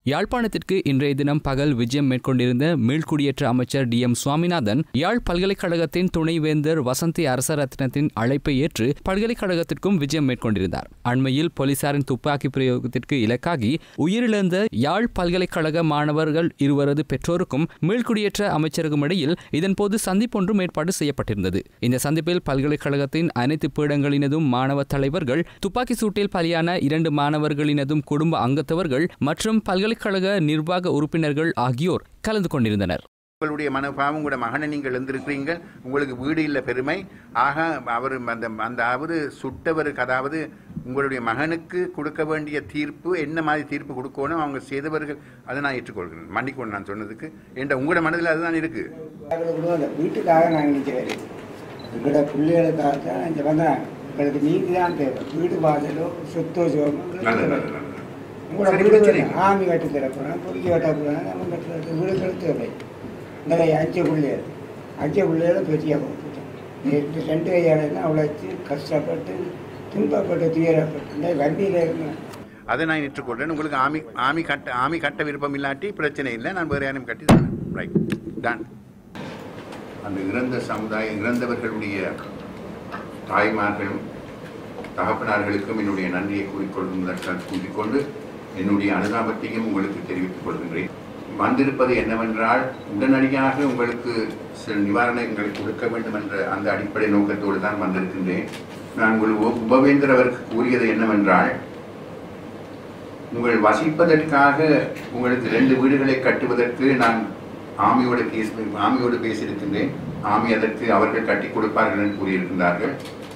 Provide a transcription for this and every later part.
யாழ்ப்பாணத்திற்கு இன்றைய தினம் பகல் விஜயம் மேற்கொண்டிருந்த மீள்குடியேற்ற அமைச்சர் டி எம் சுவாமிநாதன் யாழ் பல்கலைக்கழகத்தின் துணைவேந்தர் வசந்தி அரசரத்னத்தின் அழைப்பை ஏற்று பல்கலைக்கழகத்திற்கும் விஜயம் மேற்கொண்டிருந்தார் அண்மையில் போலீசாரின் துப்பாக்கி பிரயோகத்திற்கு இலக்காகி உயிரிழந்த யாழ் பல்கலைக்கழக மாணவர்கள் இருவரது பெற்றோருக்கும் மீள்குடியேற்ற அமைச்சருக்கும் இடையில் இதன்போது சந்திப்பொன்றும் ஏற்பாடு செய்யப்பட்டிருந்தது இந்த சந்திப்பில் பல்கலைக்கழகத்தின் அனைத்து பீடங்களினதும் மாணவ தலைவர்கள் துப்பாக்கி சூட்டில் பலியான இரண்டு மாணவர்களினதும் குடும்ப அங்கத்தவர்கள் மற்றும் பல்கலைக்கழக நிர்வாக உறுப்பினர்கள் ஆகியோர் கலந்து கொண்டிருந்தனர் உங்களுடைய மனோபாவம் உங்களோட மகனை நீங்கள் எழுந்திருக்கிறீங்க உங்களுக்கு வீடு இல்லை பெருமை ஆக அவர் அந்த அந்த அவர் சுட்டவருக்கு அதாவது உங்களுடைய மகனுக்கு கொடுக்க வேண்டிய தீர்ப்பு என்ன மாதிரி தீர்ப்பு கொடுக்கணும் அவங்க செய்தவர்கள் அதை நான் ஏற்றுக்கொள்கிறேன் மன்னிக்கணும் நான் சொன்னதுக்கு என்ற உங்களோட மனதில் அதுதான் இருக்கு கூட அந்த வீட்டுக்காக நான் நிற்கிறேன் எங்களோட பிள்ளைகளுக்காக தான் இங்கே வந்தேன் எங்களுக்கு நீதி தான் தேவை வீடு வாசலோ சொத்தோ சோமோ நல்லது நல்லது நல்லது உங்களோட சரி, வீடு பிரச்சனை வேணும். ஆமி கட்டி தரப்போகிறேன் பொறுக்கி வெட்ட போகிறேன் நம்ம கட்டுறது வீடுகள் தேவை இந்த கை அஞ்சு பிள்ளைகள் அஞ்சு பிள்ளைகளை பெரிய கொடுத்துட்டேன் ரெண்டு கையால் தான் உழைச்சி கஷ்டப்பட்டு துன்பப்பட்டு துயரப்பட்டு இந்த வண்டியில் இருந்தேன் அதை நான் ஏற்றுக்கொள்கிறேன் உங்களுக்கு ஆமி ஆமி கட்ட ஆமி கட்ட விருப்பம் இல்லாட்டி பிரச்சனை இல்லை நான் வேறு யாரையும் கட்டி தரேன் ரைட் டன் அந்த இறந்த சமுதாயம் இறந்தவர்களுடைய தாய்மார்களும் தகப்பனார்களுக்கும் என்னுடைய நன்றியை கூறிக்கொள்வதற்காக கூறிக்கொண்டு என்னுடைய அனுதாபத்தையும் உங்களுக்கு தெரிவித்துக் கொள்கின்றேன் வந்திருப்பது என்னவென்றால் உடனடியாக உங்களுக்கு சில நிவாரணங்களை கொடுக்க வேண்டும் என்ற அந்த அடிப்படை நோக்கத்தோடு தான் வந்திருக்கின்றேன் நான் உங்கள் உப- உபவேந்தர் அவருக்கு கூறியது என்னவென்றால் உங்கள் வசிப்பதற்காக உங்களுக்கு ரெண்டு வீடுகளை கட்டுவதற்கு நான் ஆமியோடு பேசி ஆமியோடு பேசியிருக்கின்றேன் ஆமி அதற்கு அவர்கள் கட்டி கொடுப்பார்கள் என்று கூறியிருக்கின்றார்கள்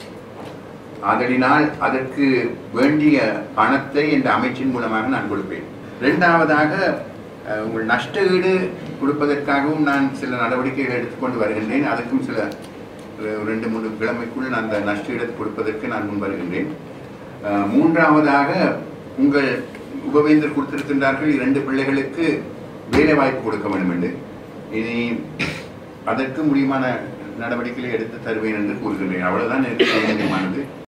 அதனால் அதற்கு வேண்டிய பணத்தை இந்த அமைச்சின் மூலமாக நான் கொடுப்பேன் இரண்டாவதாக அஹ், உங்கள் நஷ்ட ஈடு கொடுப்பதற்காகவும் நான் சில நடவடிக்கைகளை எடுத்துக்கொண்டு வருகின்றேன் அதற்கும் சில அஹ், ரெண்டு மூன்று கிழமைக்குள் நான் அந்த நஷ்ட ஈடு கொடுப்பதற்கு நான் முன் வருகின்றேன் அஹ், மூன்றாவதாக உங்கள் உபவேந்தர் கொடுத்திருக்கின்றார்கள் இரண்டு பிள்ளைகளுக்கு வேலை வாய்ப்பு கொடுக்க வேண்டும் என்று இனி அதற்கு முடியுமான நடவடிக்கைகளை எடுத்து தருவேன் என்று கூறுகின்றேன் அவ்வளவுதான் எனக்கு செய்ய முடியுமானது